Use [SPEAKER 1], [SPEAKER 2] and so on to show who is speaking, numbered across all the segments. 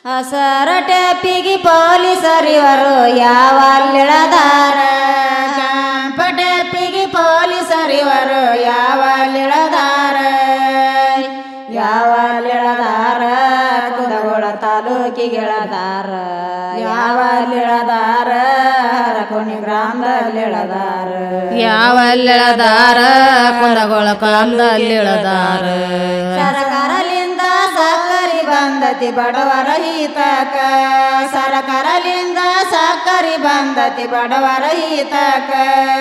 [SPEAKER 1] ಹಸರ ಟ್ಯಾಪಿಗೆ ಪೊಲೀಸರಿವರು ಯಾವಲ್ಲಿಳದಾರ
[SPEAKER 2] ಕೆಂಪ ಟ್ಯಾಪಿಗೆ ಪೊಲೀಸರಿವರು ಯಾವಲ್ಲಿಳದಾರ
[SPEAKER 1] ಯಾವಲ್ಲಿಳದಾರ ಕುಂದಗೋಳ ತಾಲೂಕಿಗೆಳದಾರ
[SPEAKER 2] ಯಾವಲ್ಲಿಳದಾರ ಹರಕೋಣಿ ಗ್ರಾಮದಲ್ಲಿಳದಾರ
[SPEAKER 3] ಯಾವಲ್ಲಿಳದಾರ ಕುಂದಗೋಳ ಕಾಮದಲ್ಲಿಳದಾರ
[SPEAKER 1] ಸರಕಾರಲಿಂದ ಸಕ್ಕರಿ
[SPEAKER 2] ಬಂದತಿ ಬಡವರ ಹಿತಕ ಸರಕಾರಲಿಂದ ಸಕ್ಕರಿ ಬಂದತಿ ಬಡವರ ಹಿತಕ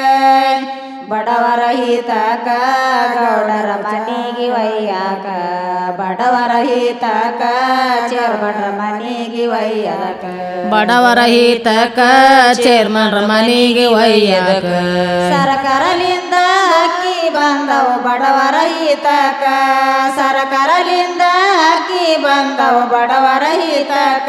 [SPEAKER 2] ಬಡವರ ಹಿತಕ ಗೌಡರ ಮನೆಗೆ ಒಯ್ಯಾಕ ಬಡವರ ಹಿತಕ ಚೇರ್ಮಡ್ರ ಮನೆಗೆ ಒಯ್ಯಾಕ
[SPEAKER 3] ಬಡವರ ಹಿತಕ ಚೇರ್ಮನ್ರ ಮನೆಗೆ ಒಯ್ಯಕ
[SPEAKER 2] ಸರಕಾರಲಿಂದ ಅಕ್ಕಿ ಬಂದವು ಬಡವರ ಹಿತಕ ಸರಕಾರಲಿಂದ ಅಕ್ಕಿ ಬಂದವು ಬಡವರ ಹಿತಕ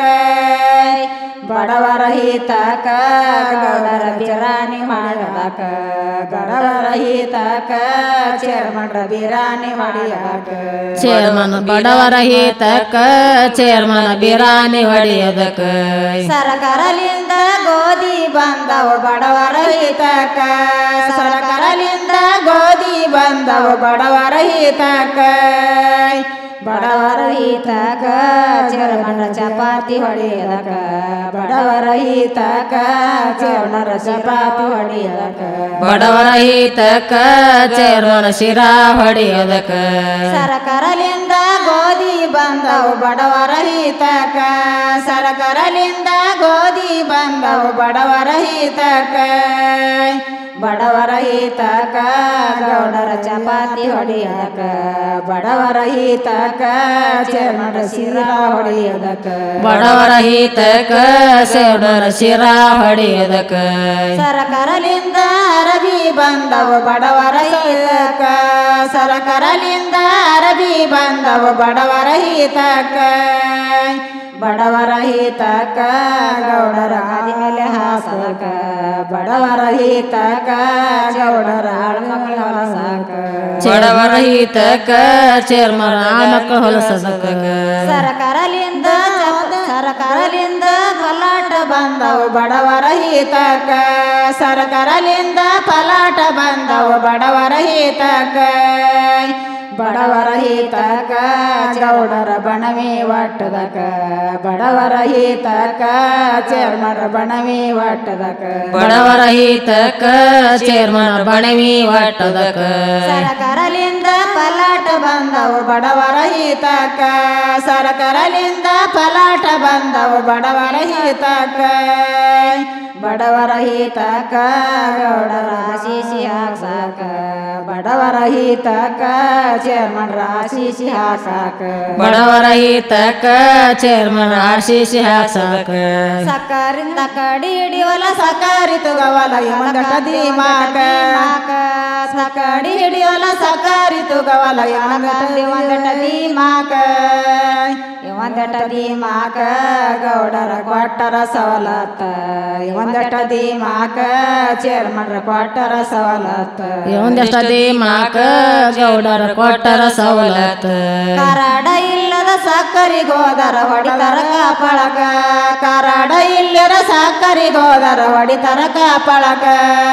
[SPEAKER 2] ಬಡವರ ಹಿತಕ ಗೌಡರ ಬಿರಾಣಿ ಮಾಡಲಕ ಗಡವರ ಹಿತಕ ಚೇರ್ಮಡ್ರ ಬಿರಾಣಿ ಹೊಡಿಯಕ
[SPEAKER 3] ಚೇರ್ಮನ್ ಬಡವರ ಹಿತಕ ಚೇರ್ಮನ್ ಬಿರಾನಿ ಹೊಡೆಯದಕ
[SPEAKER 2] ಸರಕಾರಲಿಂದ ಗೋಧಿ ಬಂದವು ಬಡವರ ಹಿತಕ ಸರಕಾರಲಿಂದ ಗೋಧಿ ಬಂದವು ಬಡವರ ಹಿತಕ ಬಡವರ ಹಿತಕ ಚೇರ್ಮಣ್ಣ ಚಪಾತಿ ಹೊಡೆಯದಕ ಬಡವರ ಹಿತಕ ಚೇರ್ಮಣ್ಣ ಚಪಾತಿ ಹೊಡೆಯದಕ
[SPEAKER 3] ಬಡವರ ಹಿತಕ ಚೇರ್ಮನ್ ಶಿರಾ ಹೊಡೆಯದಕ
[SPEAKER 2] ಸರಕಾರಲಿಂದ ಗೋಧಿ ಬಂದವು ಬಡವರ ಹಿತಕ ಸರಕಾರಲಿಂದ ಗೋಧಿ ಬಂದವು ಬಡವರ ಹಿತಕ ಬಡವರ ಹಿತಕ ಗೌಡರ ಚಪಾತಿ ಹೊಡೆಯದಕ ಬಡವರ ಹಿತಕ ಚೇರ್ಮಡ ಶಿರಾ ಹೊಡೆಯದಕ
[SPEAKER 3] ಬಡವರ ಹಿತಕ ಚೇರ್ಮನ್ ಶಿರಾ ಹೊಡೆಯದಕ
[SPEAKER 2] ಸರಕಾರಲಿಂದ ಅರಬಿ ಬಂದವು ಬಡವರ ಹಿತಕ ಸರಕಾರಲಿಂದ ಅರಬಿ ಬಂದವು ಬಡವರ ಹಿತಕ ಬಡವರ ಹಿತಕ ಗೌಡರ ಹಾದಿ ಮೇಲೆ ಹಾಸಕ ಬಡವರ ಹಿತಕ ಗೌಡರ ಆಳ್ಮಕ್ಳ ಹೊಲಸಾಕ
[SPEAKER 3] ಬಡವರ ಹಿತಕ ಚೇರ್ಮನ್ ಮಕ್ಕಳು ಹೊಲಸದಕ
[SPEAKER 2] ಸರಕಾರಲಿಂದ ಸರಕಾರಲಿಂದ ಫಲಾಟ ಬಂದವು ಬಡವರ ಹಿತಕ ಸರಕಾರಲಿಂದ ಫಲಾಟ ಬಂದವು ಬಡವರ ಹಿತಕ ಬಡವರ ಹಿತಕ ಗೌಡರ ಬಣವಿ ಒಟ್ಟದಕ ಬಡವರ ಹಿತಕ ಚೇರ್ಮರ ಬಣವಿ ಒಟ್ಟದಕ
[SPEAKER 3] ಬಡವರ ಹಿತಕ ಚೇರ್ಮನ್ ಬಣವಿ ಒಟ್ಟದಕ
[SPEAKER 2] ಸರಕಾರಲಿಂದ ಫಲಾಟ ಬಂದವು ಬಡವರ ಹಿತಕ ಸರಕಾರಲಿಂದ ಫಲಾಟ ಬಂದವು ಬಡವರ ಹಿತಕ ಬಡವರ ಹಿತಕ ಗೌಡರ ಆಶೀಸಿ ಹಾಕ್ಸಾಕ ಬಡವರ ಹಿತಕ ಚೇರ್ಮನ್ ಆಶೀಸಿ ಹಾಕಾಕ
[SPEAKER 3] ಬಡವರ ಹಿತಕ ಚೇರ್ಮನ್ ಆಶೀಸಿ ಹಾಕ್ಸಾಕ
[SPEAKER 2] ಸಕ್ಕರಿಂದ ಕಡಿ ಹಿಡಿವಲ ಸಕಾರಿ ತುಗವಲ ಇವಂದಟ ದೀಮಾಕ ಸಕಡಿ ಹಿಡಿವಲ ಸಕಾರಿ ತುಗವಲ ಇವಂದಟ ಇವಂದಟ ದೀಮಾಕ ಇವಂದಟ ದೀಮಾಕ ಗೌಡರ ಕೊಟ್ಟರ ಸವಲತ್ತ ಇವಂದಟ ದೀಮಾಕ ಚೇರ್ಮನ್ರ ಕೊಟ್ಟರ ಸವಲತ್ತ
[SPEAKER 3] ಒಂದಷ್ಟ ಮಾಕ ಗೌಡರ ಕೊಟ್ಟರ ಸವಲತ್ತ
[SPEAKER 2] ಕರಾಡ ಇಲ್ಲದ ಸಕ್ಕರಿಗೋದರ ಹೊಡಿತರ ಕಾಪಳಕ ಕರಾಡ ಇಲ್ಲದ ಸಕ್ಕರಿಗೋದರ ಹೊಡಿತರ ಕಾಪಳಕ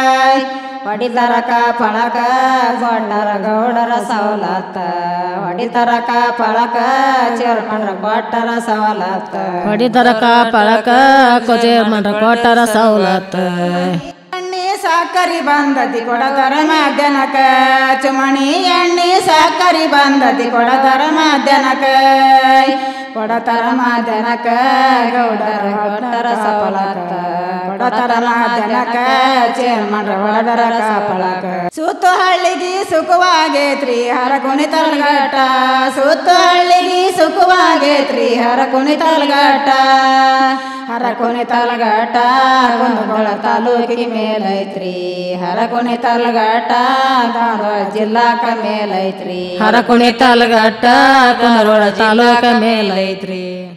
[SPEAKER 2] ಹೊಡಿತರ ಕಾಪಳಕ ಗೊಂಡರ ಗೌಡರ ಸವಲತ್ತ ಹೊಡಿತರ ಕಾಪಳಕ ಚೇರ್ಮನ್ರ ಕೊಟ್ಟರ ಸವಲತ್ತ
[SPEAKER 3] ಹೊಡಿತರ ಕಾಪಳಕ ಚೇರ್ಮನ್ ಕೊಟ್ಟರ ಸವಲತ್ತ
[SPEAKER 2] ಎಣ್ಣೆ ಸಾಕರಿ ಬಂದತಿ ಕೊಡತರ ಮಧ್ಯಾಹ್ನಕ ಚುಮಣಿ ಎಣ್ಣೆ ಸಾಕರಿ ಬಂದತಿ ಕೊಡತರ ಮಧ್ಯಾಹ್ನಕ ಕೊಡತರ ಮಧ್ಯಾಹ್ನಕ ಗೌಡರ ಕೊಟ್ಟರ ಸಫಲತ್ತ ಕೊಡತರ ಮಧ್ಯಾಹ್ನಕ ಚೇರ್ಮನ್ರ ಹೊಡದರ ಕಾಪಳಕ ಸುತ್ತು ಹಳ್ಳಿಗೆ ಸುಖವಾಗೇತ್ರಿ ಹರ ಕುಣಿತಲ್ಗಟ್ಟ ಸುತ್ತು ಹಳ್ಳಿಗೆ ಸುಖವಾಗೇತ್ರಿ ಹರ ಕುಣಿತಲ್ಗಟ್ಟ ಹರ ಕುಣಿತಲ್ಗಟ್ಟ ಕುಂದಗೋಳ ತಾಲೂಕಿಗೆ ಮೇಲೈತ್ರಿ ಹರ ಕುಣಿತಲ್ಗಟ್ಟ ಧಾರವಾಡ ಜಿಲ್ಲಾಕ ಮೇಲೈತ್ರಿ
[SPEAKER 3] ಹರಕುಣಿ ತಾಲಗಟ್ಟ ಕುಂದರೋಳ ತಾಲೂಕ ಮೇಲೈತ್ರಿ